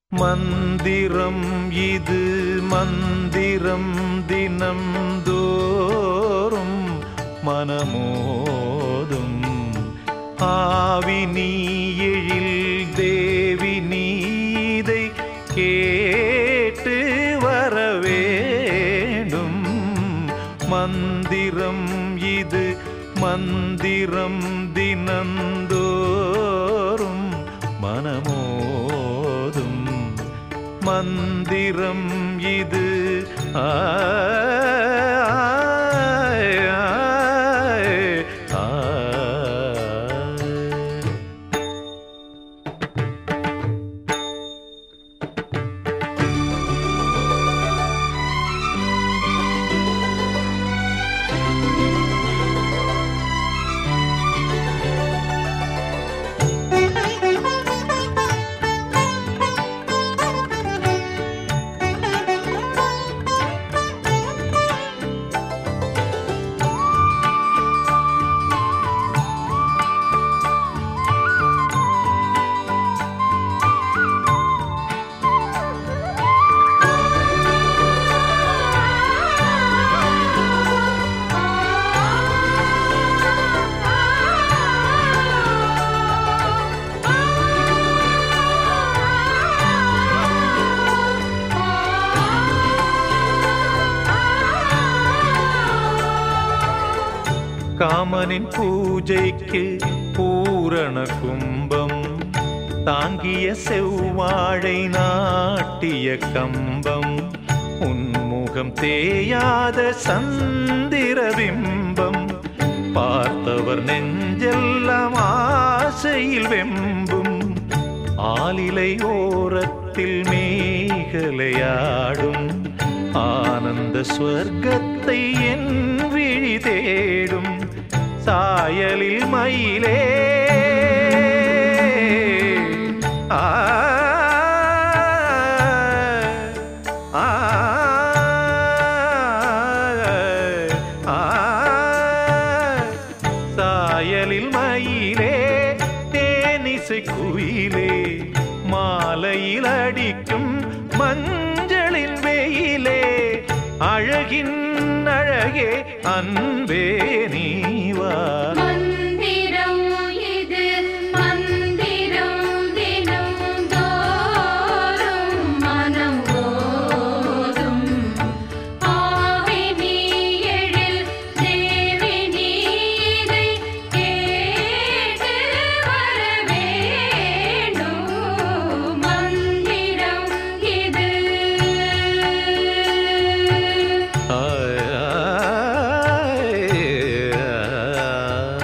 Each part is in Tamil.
மந்திரம் இது மந்திரம் தினம் தோறும் மனமோதும் ஆவி நீ எழில் தேவி நீதை கேட்டு வர வேண்டும் மந்திரம் இது மந்திரம் தினந்தோறும் மனமோதும் மந்திரம் இது ஆய், ஆய், ஆய். காமனின் பூஜைக்கு பூரண கும்பம் தாங்கிய செவ்வாழை நாட்டிய கம்பம் உன்முகம் தேயாத சந்திர பிம்பம் பார்த்தவர் நெஞ்செல்லாம் ஆசையில் வெம்பும் ஆலிலை ஓரத்தில் மேகலையாடும் ஆனந்த ஸ்வர்க்கத்தை என் விழி தேடும் சாயலில் மயிலே ஆ ஆ ஆ சாயலில் மயிலே தேனிசை குயிலே மாலையில் அடிக்கும் மஞ்சளின் வெயிலே அழகின் அழகே அன்பே நீவா மந்திரம் இது மந்திரம் தினம் தோறும் மனம் ஓதும் ஆவி நீ எழில் தேவி நீதை கேட்டு வர வேண்டும் மந்திரம் இது ஆய், ஆய், ஆய்.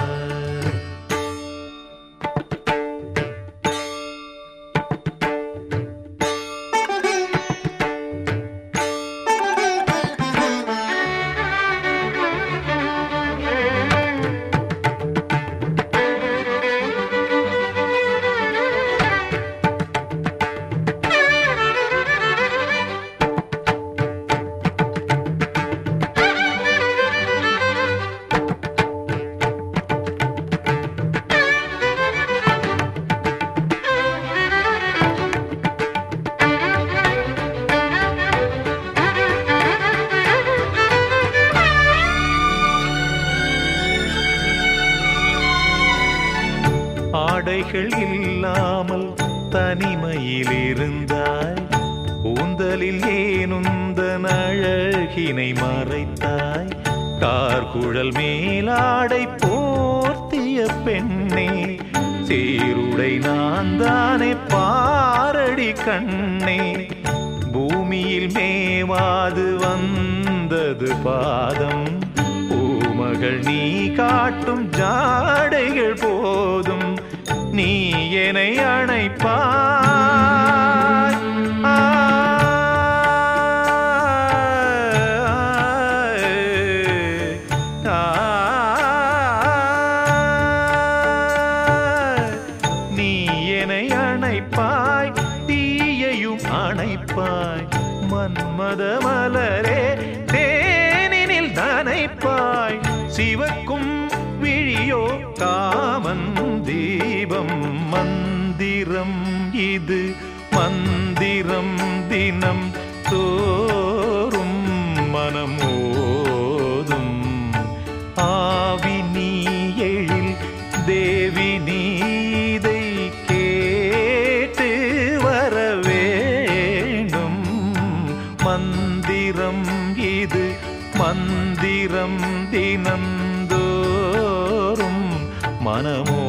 ஆடைகள் இல்லாமல் தனிமையில் இருந்தாய் கூந்தலில் ஏனுந்த அழகினை மறைத்தாய் கார்குழல் மேலாடை போர்த்திய பெண்ணே சீருடை நான் தானே பாரடி கண்ணே பூமியில் மேவாது வந்தது பாதம் பூமகள் நீ காட்டும் ஜாடைகள் போதும் நீ என்னை அணைப்பாய் ஆ, ஆ, நீ என்னை அணைப்பாய் தீயையும் அணைப்பாய் மன்மத மலரே தேனினில் நனைப்பாய் சிவக்கும் விழியோ காமன் தீபம் மந்திரம் இது மந்திரம் தினம் தோறும் மனம் ஓதும் ஆவி நீ எழில் தேவி நீதை கேட்டு வர வேண்டும் மந்திரம் இது மந்திரம் தினந்தோறும் மனமோ